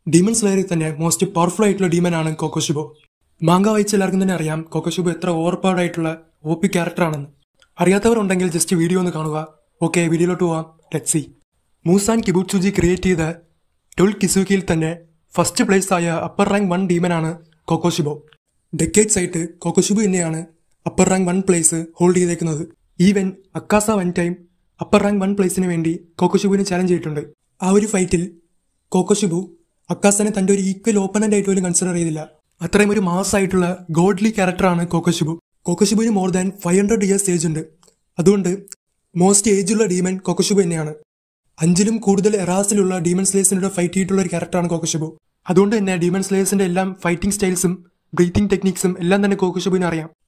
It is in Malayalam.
ഡീമൺ സ്ലെയറിൽ തന്നെ മോസ്റ്റ് പവർഫുൾ ആയിട്ടുള്ള ഡീമനാണ് കോക്കോഷിബോ മാങ്ക വായിച്ച എല്ലാവർക്കും തന്നെ അറിയാം കോക്കോഷിബോ എത്ര ഓവർപവർഡ് ആയിട്ടുള്ള ഒ പി ക്യാരക്ടറാണെന്ന് അറിയാത്തവരുണ്ടെങ്കിൽ ജസ്റ്റ് വീഡിയോ ഒന്ന് കാണുക ഓക്കെ വീഡിയോയിലോട്ട് പോവാം let see Muzan Kibutsuji create ചെയ്ത ടൊൽ കിസുക്കിയിൽ തന്നെ ഫസ്റ്റ് പ്ലേസ് ആയ അപ്പർ റാങ്ക് വൺ ഡീമനാണ് കോക്കോഷിബോ ഡെക്കേഡ്സ് ആയിട്ട് കോക്കോഷിബോ തന്നെയാണ് upper rank one place hold ചെയ്തേക്കുന്നത് even Akaza one time upper rank one പ്ലേസിന് വേണ്ടി കോക്കോഷിബുവിനെ ചാലഞ്ച് ചെയ്തിട്ടുണ്ട് ആ ഒരു ഫൈറ്റിൽ കോക്കോഷിബു അക്കാസനെ തന്റെ ഒരു ഈക്വൽ ഓപ്പണന്റ് ആയിട്ട് പോലും കൺസിഡർ ചെയ്തില്ല അത്രയും ഒരു മാസ് ആയിട്ടുള്ള ഗോഡ്ലി ക്യാരക്ടറാണ് കോക്കോഷിബു കോക്കോഷിബുവിന് more than five hundred years age ഉണ്ട് അതുകൊണ്ട് മോസ്റ്റ് ഏജുള്ള ഡീമൻ കോക്കോഷിബു തന്നെയാണ് അഞ്ചിലും കൂടുതൽ എറാസിലുള്ള ഡീമൺ സ്ലേസിനോട് ഫൈറ്റ് ചെയ്തിട്ടുള്ള ഒരു ക്യാരക്ടറാണ് കോക്കോഷിബു അതുകൊണ്ട് തന്നെ ഡീമൺ സ്ലേസിന്റെ എല്ലാം ഫൈറ്റിംഗ് സ്റ്റൈൽസും ബ്രീത്തിങ് ടെക്നിക്സും എല്ലാം തന്നെ കോക്കോഷിബുവിന് അറിയാം